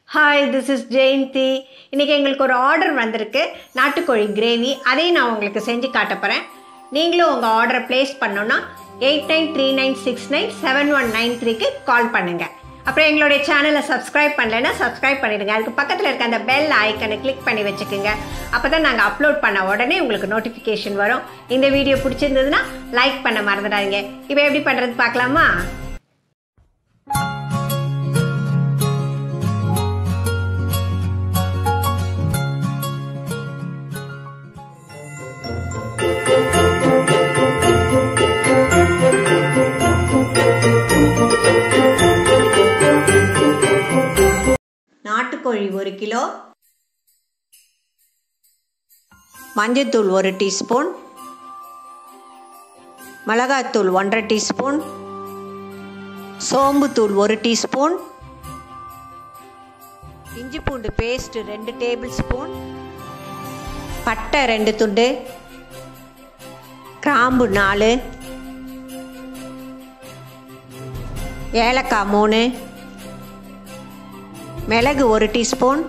hi this is Jayanthi இன்றைக்கி எங்களுக்கு ஒரு ஆர்டர் வந்திருக்கு நாட்டுக்கோழி கிரேவி அதையும் நான் உங்களுக்கு செஞ்சு காட்ட போகிறேன் நீங்களும் உங்கள் ஆர்டரை ப்ளேஸ் பண்ணோன்னா eight nine three nine six nine seven one nine த்ரீக்கு கால் பண்ணுங்கள் அப்புறம் எங்களுடைய சேனலை சப்ஸ்கிரைப் பண்ணலைன்னா சப்ஸ்கிரைப் பண்ணிடுங்க அதுக்கு பக்கத்தில் இருக்க அந்த பெல் ஐக்கனை கிளிக் பண்ணி வச்சுக்கோங்க அப்போ தான் நாங்கள் அப்லோட் பண்ண உடனே உங்களுக்கு நோட்டிஃபிகேஷன் வரும் இந்த வீடியோ பிடிச்சிருந்ததுன்னா லைக் பண்ண மறந்துடாதீங்க இப்போ எப்படி பண்ணுறது பார்க்கலாமா நாட்டுக்கோழி ஒரு கிலோ மஞ்சத்தூள் ஒரு டீஸ்பூன் மிளகாத்தூள் ஒன்றரை டீஸ்பூன் சோம்புத்தூள் ஒரு டீஸ்பூன் இஞ்சி பூண்டு பேஸ்ட் ரெண்டு டேபிள் ஸ்பூன் பட்டை ரெண்டு துண்டு கிராம்பு நாலு ஏலக்காய் மூணு மிளகு ஒரு டீஸ்பூன்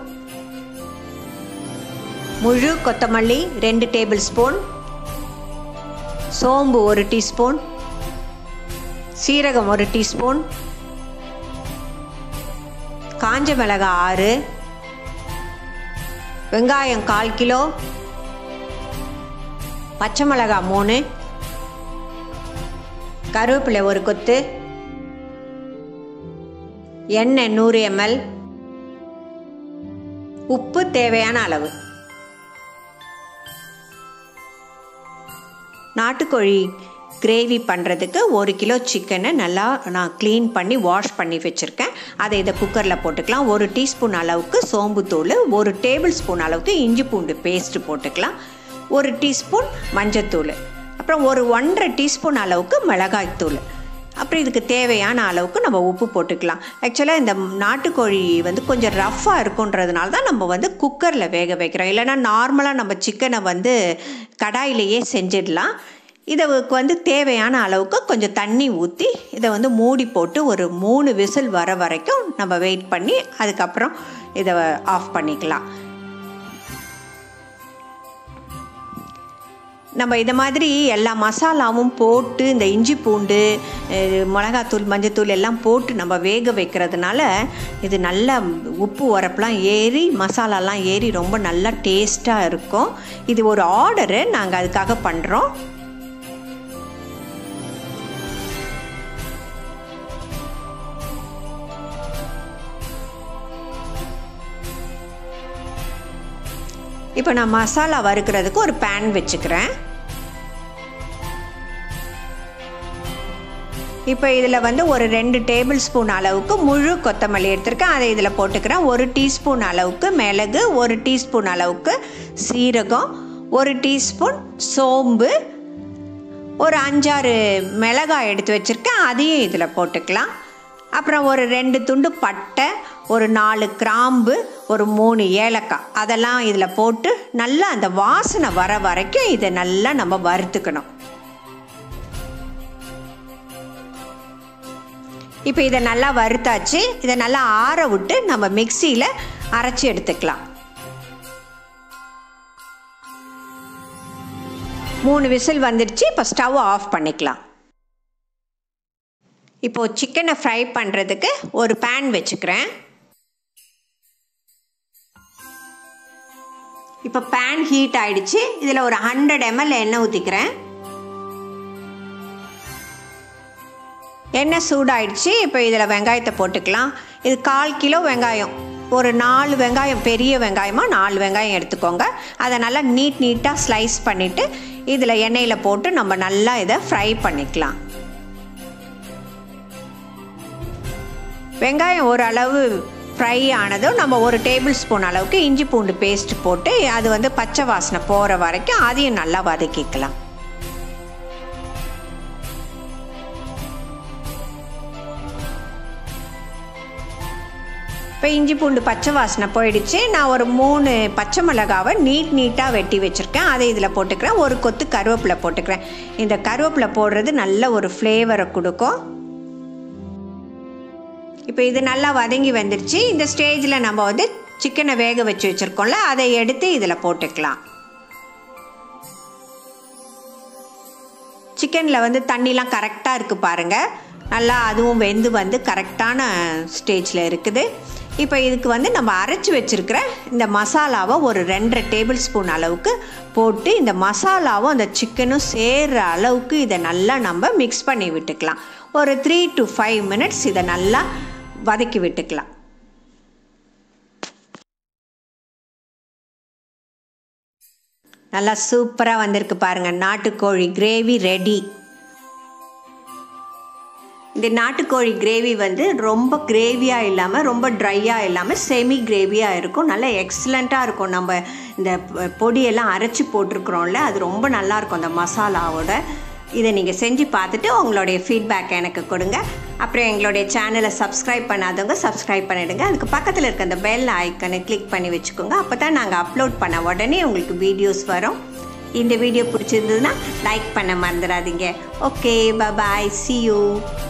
முழு கொத்தமல்லி ரெண்டு டேபிள் ஸ்பூன் சோம்பு ஒரு டீஸ்பூன் சீரகம் ஒரு டீஸ்பூன் காஞ்ச மிளகாய் ஆறு வெங்காயம் கால் கிலோ பச்சை மிளகாய் மூணு கருவேப்பிலை ஒரு கொத்து எண்ணெய் நூறு எம்எல் உப்பு தேவையான அளவு நாட்டுக்கோழி கிரேவி பண்ணுறதுக்கு ஒரு கிலோ சிக்கனை நல்லா நான் க்ளீன் பண்ணி வாஷ் பண்ணி வச்சுருக்கேன் அதை இதை குக்கரில் போட்டுக்கலாம் ஒரு டீஸ்பூன் அளவுக்கு சோம்புத்தூள் ஒரு டேபிள் ஸ்பூன் அளவுக்கு இஞ்சி பூண்டு பேஸ்ட்டு போட்டுக்கலாம் ஒரு டீஸ்பூன் மஞ்சத்தூள் அப்புறம் ஒரு ஒன்றரை டீஸ்பூன் அளவுக்கு மிளகாய்த்தூள் அப்புறம் இதுக்கு தேவையான அளவுக்கு நம்ம உப்பு போட்டுக்கலாம் ஆக்சுவலாக இந்த நாட்டுக்கோழி வந்து கொஞ்சம் ரஃப்பாக இருக்குன்றதுனால தான் நம்ம வந்து குக்கரில் வேக வைக்கிறோம் இல்லைனா நார்மலாக நம்ம சிக்கனை வந்து கடாயிலேயே செஞ்சிடலாம் இதுக்கு வந்து தேவையான அளவுக்கு கொஞ்சம் தண்ணி ஊற்றி இதை வந்து மூடி போட்டு ஒரு மூணு விசில் வர வரைக்கும் நம்ம வெயிட் பண்ணி அதுக்கப்புறம் இதை ஆஃப் பண்ணிக்கலாம் நம்ம இதை மாதிரி எல்லா மசாலாவும் போட்டு இந்த இஞ்சி பூண்டு மிளகாத்தூள் மஞ்சத்தூள் எல்லாம் போட்டு நம்ம வேக வைக்கிறதுனால இது நல்லா உப்பு உரப்புலாம் ஏறி மசாலாலாம் ஏறி ரொம்ப நல்லா டேஸ்ட்டாக இருக்கும் இது ஒரு ஆர்டரு நாங்கள் அதுக்காக பண்ணுறோம் இப்போ நான் மசாலா வறுக்கிறதுக்கு ஒரு பேன் வச்சுக்கிறேன் இப்போ இதில் வந்து ஒரு ரெண்டு டேபிள் ஸ்பூன் அளவுக்கு முழு கொத்தமல்லி எடுத்திருக்கேன் அதை இதில் போட்டுக்கிறேன் ஒரு டீஸ்பூன் அளவுக்கு மிளகு ஒரு டீஸ்பூன் அளவுக்கு சீரகம் ஒரு டீஸ்பூன் சோம்பு ஒரு அஞ்சாறு மிளகாய் எடுத்து வச்சுருக்கேன் அதையும் இதில் போட்டுக்கலாம் அப்புறம் ஒரு ரெண்டு துண்டு பட்டை ஒரு நாலு கிராம்பு ஒரு மூணு ஏலக்காய் அதெல்லாம் இதில் போட்டு நல்லா அந்த வாசனை வர வரைக்கும் இதை நல்லா நம்ம வறுத்துக்கணும் இப்போ இதை நல்லா வறுத்தாச்சு இதை நல்லா ஆற விட்டு நம்ம மிக்சியில் அரைச்சி எடுத்துக்கலாம் மூணு விசில் வந்துடுச்சு இப்போ ஸ்டவ் ஆஃப் பண்ணிக்கலாம் இப்போது சிக்கனை ஃப்ரை பண்ணுறதுக்கு ஒரு பேன் வச்சுக்கிறேன் இப்போ பேன் ஹீட் ஆயிடுச்சு இதில் ஒரு ஹண்ட்ரட் எம்எல் எண்ணெய் ஊற்றிக்கிறேன் எண்ணெய் சூடாயிடுச்சு இப்போ இதில் வெங்காயத்தை போட்டுக்கலாம் இது கால் கிலோ வெங்காயம் ஒரு நாலு வெங்காயம் பெரிய வெங்காயமாக நாலு வெங்காயம் எடுத்துக்கோங்க அதை நல்லா நீட் நீட்டாக ஸ்லைஸ் பண்ணிவிட்டு இதில் எண்ணெயில் போட்டு நம்ம நல்லா இதை ஃப்ரை பண்ணிக்கலாம் வெங்காயம் ஓரளவு ஃப்ரை ஆனதும் நம்ம ஒரு டேபிள் ஸ்பூன் அளவுக்கு இஞ்சி பூண்டு பேஸ்ட் போட்டு அது வந்து பச்சை வாசனை போகிற வரைக்கும் அதையும் நல்லா வதக்கிக்கலாம் இப்போ இஞ்சி பூண்டு பச்சை வாசனை போயிடுச்சு நான் ஒரு மூணு பச்சை மிளகாவை நீட் நீட்டாக வெட்டி வச்சுருக்கேன் அதை இதில் போட்டுக்கிறேன் ஒரு கொத்து கருவேப்பிலை போட்டுக்கிறேன் இந்த கருவேப்பிலை போடுறது நல்ல ஒரு ஃப்ளேவரை கொடுக்கும் இப்போ இது நல்லா வதங்கி வந்துருச்சு இந்த ஸ்டேஜில் நம்ம வந்து சிக்கனை வேக வச்சு வச்சுருக்கோம்ல அதை எடுத்து இதில் போட்டுக்கலாம் சிக்கனில் வந்து தண்ணிலாம் கரெக்டாக இருக்குது பாருங்கள் நல்லா அதுவும் வெந்து வந்து கரெக்டான ஸ்டேஜில் இருக்குது இப்போ இதுக்கு வந்து நம்ம அரைச்சி வச்சுருக்கிற இந்த மசாலாவை ஒரு ரெண்டரை டேபிள் ஸ்பூன் அளவுக்கு போட்டு இந்த மசாலாவும் அந்த சிக்கனும் சேர்கிற அளவுக்கு இதை நல்லா நம்ம மிக்ஸ் பண்ணி விட்டுக்கலாம் ஒரு த்ரீ டு ஃபைவ் மினிட்ஸ் இதை நல்லா வதக்கி விட்டுக்கலாம் நல்லா சூப்பராக வந்திருக்கு பாருங்கள் நாட்டுக்கோழி கிரேவி ரெடி இந்த நாட்டுக்கோழி கிரேவி வந்து ரொம்ப கிரேவியாக இல்லாமல் ரொம்ப ட்ரையாக இல்லாமல் செமி கிரேவியாக இருக்கும் நல்லா எக்ஸலண்ட்டாக இருக்கும் நம்ம இந்த பொடியெல்லாம் அரைச்சி போட்டிருக்கிறோம்ல அது ரொம்ப நல்லாயிருக்கும் அந்த மசாலாவோட இதை நீங்கள் செஞ்சு பார்த்துட்டு உங்களுடைய ஃபீட்பேக் எனக்கு கொடுங்க அப்புறம் எங்களுடைய சேனலை சப்ஸ்கிரைப் பண்ணாதவங்க சப்ஸ்கிரைப் பண்ணிவிடுங்க அதுக்கு பக்கத்தில் இருக்க அந்த பெல் ஐக்கனை கிளிக் பண்ணி வச்சுக்கோங்க அப்போ தான் நாங்கள் அப்லோட் பண்ண உடனே உங்களுக்கு வீடியோஸ் வரும் இந்த வீடியோ பிடிச்சிருந்ததுன்னா லைக் பண்ண மறந்துடாதீங்க ஓகே பாய் சி யூ